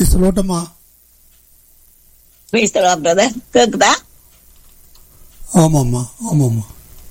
சொல்லட்டமா பேசலா பிரதர் கேக்குதா ஆமாம்மா ஆமாம்மா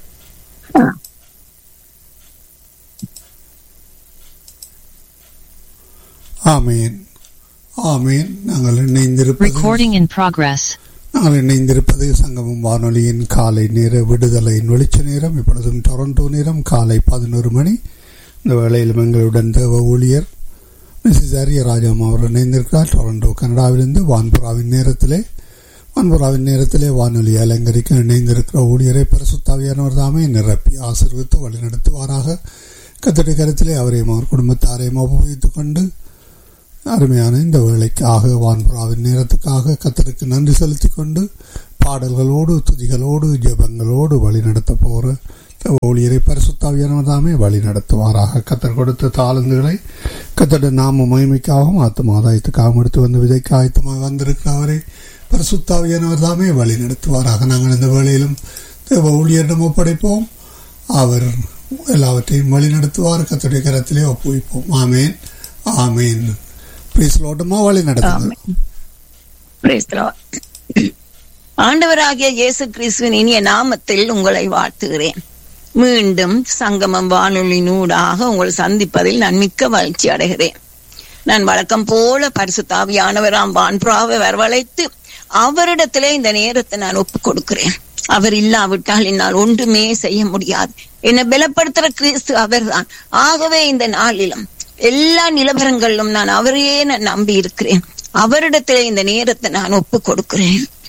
ஆமேன் ஆமேன் நாங்கள் இணைந்திருப்பது Recording in progress. நாங்கள் இணைந்திருப்பது சங்கமம் வானொலியின் காலை நேர விடுதலையின் வெளிச்ச நேரம் இப்பொழுதும் டொரண்டோ நேரம் காலை பதினோரு மணி இந்த வேளையிலும் எங்களுடன் தேவ ஊழியர் மிஸ்ஸஸ் அரியராஜம் அவர் இணைந்திருக்கிறார் டொரண்டோ கனடாவிலிருந்து வான்புறாவின் நேரத்திலே வான்புறாவின் நேரத்திலே வானொலி அலங்கரிக்க இணைந்திருக்கிற ஊழியரை பரிசுத்தாவியானவர் தாமே நிரப்பி ஆசீர்வித்து வழிநடத்துவாராக கத்தடி கருத்திலே அவரையும் அவர் குடும்பத்தாரையும் உபயோகித்துக் கொண்டு அருமையான இந்த வேலைக்காக வான்புறாவின் நேரத்துக்காக கத்தருக்கு நன்றி செலுத்திக் கொண்டு பாடல்களோடு துதிகளோடு ஜெபங்களோடு வழி நடத்த போகிற ஊழியரை பரிசுத்தாவியானதாமே வழி நடத்துவாராக கத்தர் கொடுத்த தாளந்துகளை கத்தட நாம மகிமைக்காகவும் ஆத்தும ஆதாயத்துக்காகவும் எடுத்து வந்து விதைக்கு ஆயத்தமாக வந்திருக்கிறவரை பரிசுத்தாவியானவர் தாமே வழி நடத்துவாராக நாங்கள் இந்த வேளையிலும் தேவ ஊழியரிடம் ஒப்படைப்போம் அவர் எல்லாவற்றையும் வழி நடத்துவார் கத்தருடைய கரத்திலே ஒப்புவிப்போம் ஆமேன் ஆமேன் பிரிஸ்லோட்டமா வழி நடத்துங்க Praise the Lord. ஆண்டவராகிய இயேசு கிறிஸ்துவின் இனிய நாமத்தில் உங்களை வாழ்த்துகிறேன் மீண்டும் சங்கமம் வானொலியினூடாக உங்களை சந்திப்பதில் நான் மிக்க மகிழ்ச்சி அடைகிறேன் நான் வழக்கம் போல பரிசுத்தாவியானவராம் வான்புறாவை வரவழைத்து அவரிடத்திலே இந்த நேரத்தை நான் ஒப்புக் கொடுக்கிறேன் அவர் இல்லாவிட்டால் என்னால் ஒன்றுமே செய்ய முடியாது என்னை பலப்படுத்துற கிறிஸ்து அவர்தான் ஆகவே இந்த நாளிலும் எல்லா நிலவரங்களிலும் நான் அவரையே நான் நம்பி இருக்கிறேன் அவரிடத்திலே இந்த நேரத்தை நான் ஒப்புக் கொடுக்கிறேன்